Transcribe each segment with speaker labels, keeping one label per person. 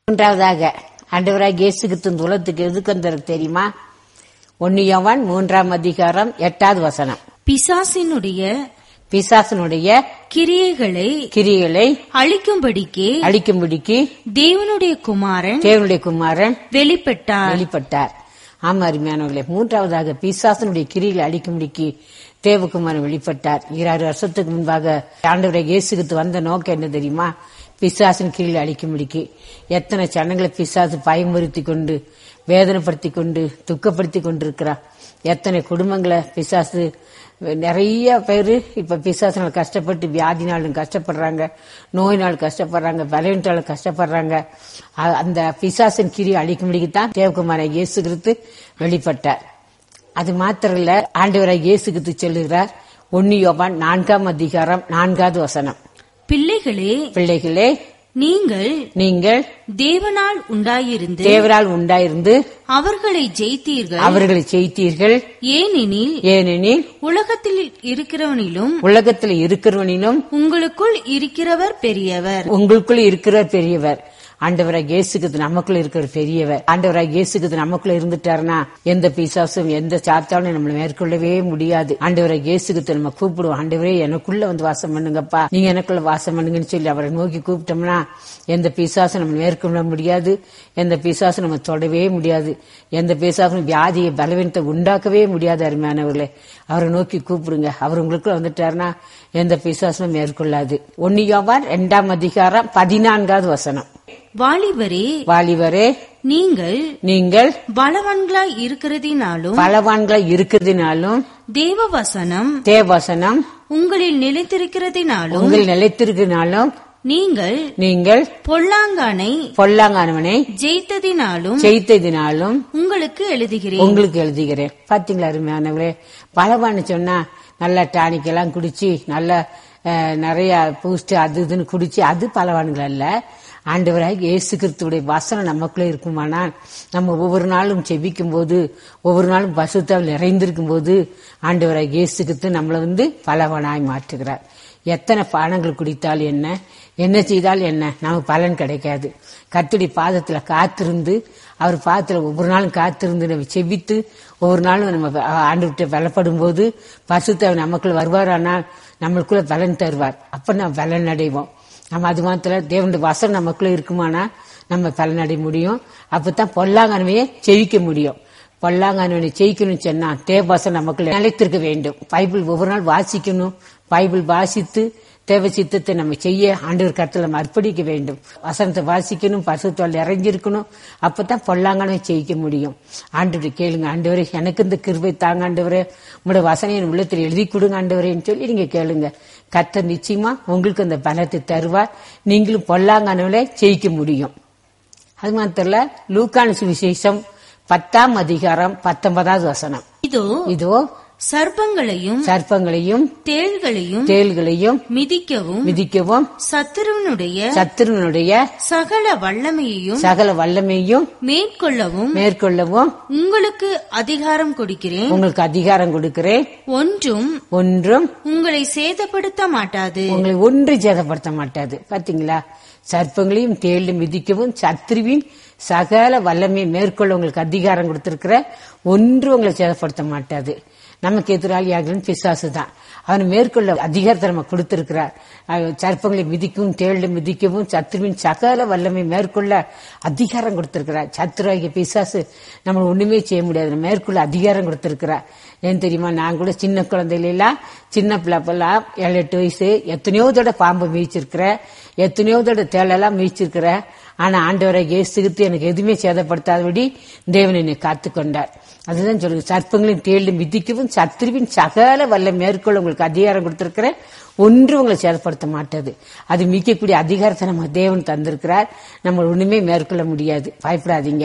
Speaker 1: மூன்றாவதாக ஆண்டவராக இயேசு கிறிஸ்து இந்த உலகத்துக்கு எதுக்கு வந்தாரு தெரியுமா ஒன்னியவன் மூன்றாம் அதிகாரம் எட்டாவது வசனம்
Speaker 2: பிசாசினுடைய
Speaker 1: பிசாசனுடைய
Speaker 2: கிரியைகளை
Speaker 1: கிரிகளை
Speaker 2: அழிக்கும்படிக்கு
Speaker 1: அழிக்கும்படிக்கு
Speaker 2: தேவனுடைய குமாரன்
Speaker 1: தேவனுடைய குமாரன்
Speaker 2: வெளிப்பட்டார்
Speaker 1: வெளிப்பட்டார் ஆமா அருமையானவர்களே மூன்றாவதாக பிசாசனுடைய கிரிகளை அழிக்கும்படிக்கு தேவகுமாரன் வெளிப்பட்டார் ஈராறு வருஷத்துக்கு முன்பாக ஆண்டவரை இயேசுக்கு வந்த நோக்கம் என்ன தெரியுமா பிசாசின் கிரிகளை அழிக்கும்படிக்கு எத்தனை சனங்களை பிசாசு பயமுறுத்தி கொண்டு வேதனைப்படுத்தி கொண்டு துக்கப்படுத்தி கொண்டிருக்கிறார் எத்தனை குடும்பங்களை பிசாசு நிறைய பேர் இப்ப பிசாசினால் கஷ்டப்பட்டு வியாதினாலும் கஷ்டப்படுறாங்க நோயினால் கஷ்டப்படுறாங்க பலவீனத்தாலும் கஷ்டப்படுறாங்க அ- அந்த பிசாசின் கிரி அழிக்கும்படிக்கு தான் தேவகுமார இயேசு கிறிஸ்து வெளிப்பட்டார் அது மாத்திரம் இல்ல ஆண்டவராக இயேசு கிறிஸ்து சொல்லுகிறார் ஒன்னு யோவான் நான்காம் அதிகாரம் நான்காவது வசனம்
Speaker 2: பிள்ளைகளே
Speaker 1: பிள்ளைகளே
Speaker 2: நீங்கள்
Speaker 1: நீங்கள்
Speaker 2: தேவனால் உண்டாயிருந்து
Speaker 1: தேவரால் உண்டாயிருந்து
Speaker 2: அவர்களை ஜெயித்தீர்கள்
Speaker 1: அவர்களை செய்தீர்கள்
Speaker 2: ஏனெனில்
Speaker 1: ஏனெனில்
Speaker 2: உலகத்தில் இருக்கிறவனிலும்
Speaker 1: உலகத்தில் இருக்கிறவனிலும்
Speaker 2: உங்களுக்குள் இருக்கிறவர் பெரியவர்
Speaker 1: உங்களுக்குள்ள இருக்கிற பெரியவர் ஆண்டவராக இயேசுக்கு நமக்குள்ள இருக்கிற பெரியவர் ஆண்டவராக இயேசுக்கு நமக்குள்ள இருந்துட்டாருன்னா எந்த பிசாசும் எந்த சாத்தாலும் நம்மள மேற்கொள்ளவே முடியாது ஆண்டவராக இயேசுக்கு நம்ம கூப்பிடுவோம் ஆண்டவரே எனக்குள்ள வந்து வாசம் பண்ணுங்கப்பா நீங்க எனக்குள்ள வாசம் பண்ணுங்கன்னு சொல்லி அவரை நோக்கி கூப்பிட்டோம்னா எந்த பிசாசும் நம்ம மேற்கொள்ள முடியாது எந்த பிசாசும் நம்ம தொடவே முடியாது எந்த பிசாசும் வியாதியை பலவீனத்தை உண்டாக்கவே முடியாது அருமையானவர்களே அவரை நோக்கி கூப்பிடுங்க அவர் உங்களுக்குள்ள வந்துட்டாருன்னா எந்த பிசாசும் மேற்கொள்ளாது ஒன்னியோவான் இரண்டாம் அதிகாரம் பதினான்காவது வசனம்
Speaker 2: வாலிபரே
Speaker 1: வாலிபரே
Speaker 2: நீங்கள்
Speaker 1: நீங்கள்
Speaker 2: பலவான்களாய் இருக்கிறதினாலும்
Speaker 1: பலவான்களை இருக்கிறதுனாலும்
Speaker 2: தேவ வசனம்
Speaker 1: தேவசனம்
Speaker 2: உங்களில் நிலைத்திருக்கிறதினாலும்
Speaker 1: உங்கள் நிலைத்திருக்கினாலும்
Speaker 2: நீங்கள்
Speaker 1: நீங்கள்
Speaker 2: பொல்லாங்கானை
Speaker 1: பொல்லாங்கானவனை
Speaker 2: ஜெயித்ததினாலும்
Speaker 1: செய்ததினாலும்
Speaker 2: உங்களுக்கு எழுதுகிறேன்
Speaker 1: உங்களுக்கு எழுதுகிறேன் பாத்தீங்களா அருமையானவரே பலவான்னு சொன்னா நல்லா டானிக் எல்லாம் குடிச்சு நல்ல அஹ், நிறைய பூஸ்ட் அது இதுன்னு குடிச்சு அது பலவான்கள் அல்ல ஆண்டவராக இயேசு கிறிஸ்துவுடைய வசனம் நமக்குள்ளே இருக்குமானால் நம்ம ஒவ்வொரு நாளும் செபிக்கும் போது ஒவ்வொரு நாளும் பசுத்தால் நிறைந்திருக்கும் போது ஆண்டவராக இயேசு கிறிஸ்து நம்மளை வந்து பலவனாய் மாற்றுகிறார் எத்தனை பானங்கள் குடித்தால் என்ன என்ன செய்தால் என்ன நமக்கு பலன் கிடைக்காது கர்த்தருடைய பாதத்துல காத்திருந்து அவர் பாதத்துல ஒவ்வொரு நாளும் காத்திருந்து நம்ம செபித்து ஒவ்வொரு நாளும் நம்ம ஆண்டு விட்டு பலப்படும் போது பசுத்த நமக்குள்ள வருவாரானால் நம்மளுக்குள்ள பலன் தருவார் அப்ப நம்ம பலன் அடைவோம் நம்ம அது மாத்திரம் தேவனுடைய வசனம் நமக்குள்ள இருக்குமானா நம்ம பலன் அடைய முடியும் அப்பதான் பொல்லாங்கனவையே செவிக்க முடியும் பொல்லாங்கனவனை ஜெயிக்கணும்னு சொன்னா தேவவாசம் நமக்குள்ள நிலைத்திருக்க வேண்டும் பைபிள் ஒவ்வொரு நாள் வாசிக்கணும் பைபிள் வாசித்து தேவ சித்தத்தை நம்ம செய்ய ஆண்டவர் கருத்துல நம்ம அர்ப்பணிக்க வேண்டும் வசனத்தை வாசிக்கணும் பசுத்தால் இறங்கியிருக்கணும் அப்பதான் பொல்லாங்கனவை ஜெயிக்க முடியும் ஆண்டவரை கேளுங்க ஆண்டவரே எனக்கு இந்த கிருபை தாங்க ஆண்டவரே உங்களோட வசனம் என் உள்ளத்தில் எழுதி கொடுங்க ஆண்டவரேன்னு சொல்லி நீங்க கேளுங்க கர்த்தர் நிச்சயமா உங்களுக்கு அந்த பலத்தை தருவார் நீங்களும் பொல்லாங்கனவில ஜெயிக்க முடியும் அது மாத்திரல லூக்கான சுவிசேஷம் பத்தாம் அதிகாரம் பத்தொன்பதாவது வசனம்
Speaker 2: இதோ
Speaker 1: இதோ
Speaker 2: சர்ப்பங்களையும்
Speaker 1: சர்ப்பங்களையும்
Speaker 2: தேள்களையும்
Speaker 1: தேள்களையும்
Speaker 2: மிதிக்கவும்
Speaker 1: மிதிக்கவும்
Speaker 2: சத்துருவனுடைய
Speaker 1: சத்துருவனுடைய
Speaker 2: சகல வல்லமையையும்
Speaker 1: சகல வல்லமையும்
Speaker 2: மேற்கொள்ளவும்
Speaker 1: மேற்கொள்ளவும்
Speaker 2: உங்களுக்கு அதிகாரம் கொடுக்கிறேன்
Speaker 1: உங்களுக்கு அதிகாரம் கொடுக்கிறேன்
Speaker 2: ஒன்றும்
Speaker 1: ஒன்றும்
Speaker 2: உங்களை சேதப்படுத்த மாட்டாது
Speaker 1: உங்களை ஒன்று சேதப்படுத்த மாட்டாது பாத்தீங்களா சர்ப்பங்களையும் தேளும் மிதிக்கவும் சத்ருவின் சகல வல்லமையை மேற்கொள்ள உங்களுக்கு அதிகாரம் கொடுத்திருக்கிற ஒன்று உங்களை சேதப்படுத்த மாட்டாது நமக்கு எதிராளியாகலும் பிசாசு தான் அவன் மேற்கொள்ள அதிகாரத்தை நம்ம கொடுத்திருக்கிறார் அஹ் சர்ப்பங்களை மிதிக்கவும் தேளும் மிதிக்கவும் சத்ருவின் சகல வல்லமை மேற்கொள்ள அதிகாரம் கொடுத்திருக்கிறார் சத்ருவாகிய பிசாசு நம்ம ஒண்ணுமே செய்ய முடியாது நம்ம மேற்கொள்ள அதிகாரம் கொடுத்திருக்கிறார் ஏன் தெரியுமா நான் கூட சின்ன குழந்தையில எல்லாம் சின்ன பிள்ளைப்பெல்லாம் ஏழு எட்டு வயசு எத்தனையோ தடவை பாம்பு மீச்சிருக்கிறேன் எத்தனையோ தடவை தேளெல்லாம் மீச்சிருக்கிறேன் ஆனா ஆண்டவரை இயேசுகித்து எனக்கு எதுவுமே சேதப்படுத்தாதபடி தேவன் என்னை காத்துக்கொண்டார் அதுதான் சொல்லுங்க சர்ப்பங்களையும் தேளும் மிதிக்கவும் சத்ருவின் சகல வல்ல மேற்கொள்ள உங்களுக்கு அதிகாரம் கொடுத்திருக்கிறேன் ஒன்று உங்களை சேதப்படுத்த மாட்டாது அது மிக்கக்கூடிய அதிகாரத்தை நம்ம தேவன் தந்திருக்கிறார் நம்ம ஒண்ணுமே மேற்கொள்ள முடியாது பயப்படாதீங்க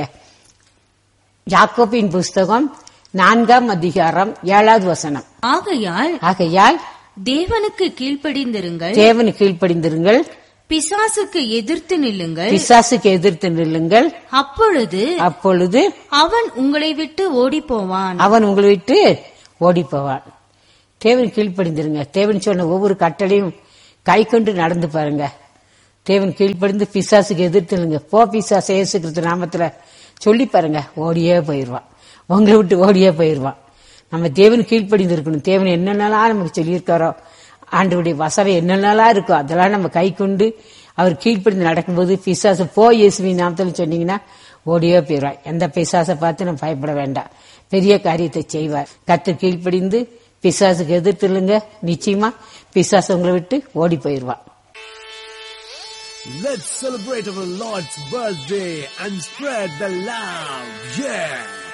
Speaker 1: யாக்கோபின் புஸ்தகம் நான்காம் அதிகாரம் ஏழாவது வசனம்
Speaker 2: ஆகையால்
Speaker 1: ஆகையால்
Speaker 2: தேவனுக்கு கீழ்ப்படிந்திருங்கள்
Speaker 1: தேவனு கீழ்ப்படிந்திருங்கள்
Speaker 2: பிசாசுக்கு எதிர்த்து நில்லுங்கள்
Speaker 1: பிசாசுக்கு எதிர்த்து நில்லுங்கள்
Speaker 2: அப்பொழுது
Speaker 1: அப்பொழுது
Speaker 2: அவன் உங்களை விட்டு ஓடிப் போவான்
Speaker 1: அவன் உங்களை விட்டு ஓடி போவான் தேவன் கீழ்ப்படிந்திருங்க தேவன் சொன்ன ஒவ்வொரு கட்டளையும் கை கொண்டு நடந்து பாருங்க தேவன் கீழ்ப்படிந்து பிசாசுக்கு எதிர்த்துலுங்க போ பிசாசு இயேசு கிறிஸ்து நாமத்துல சொல்லி பாருங்க ஓடியே போயிடுவான் உங்களை விட்டு ஓடியே போயிடுவான் நம்ம தேவன் கீழ்ப்படிந்து இருக்கணும் தேவன் என்னென்னலாம் நமக்கு சொல்லியிருக்காரோ ஆண்டவருடைய வசனம் என்னென்னலாம் இருக்கோ அதெல்லாம் நம்ம கை கொண்டு அவர் கீழ்ப்படிந்து நடக்கும்போது பிசாசு போ இயேசுவின் நாமத்தில் சொன்னீங்கன்னா ஓடியே போயிடுவான் எந்த பிசாசை பார்த்து நம்ம பயப்பட வேண்டாம் பெரிய காரியத்தை செய்வார் கத்து கீழ்ப்படிந்து பிசாசுக்கு எதிர்த்துலுங்க நிச்சயமா பிசாசு உங்களை விட்டு ஓடி போயிடுவான்
Speaker 3: Let's celebrate our Lord's birthday and spread the love. Yeah.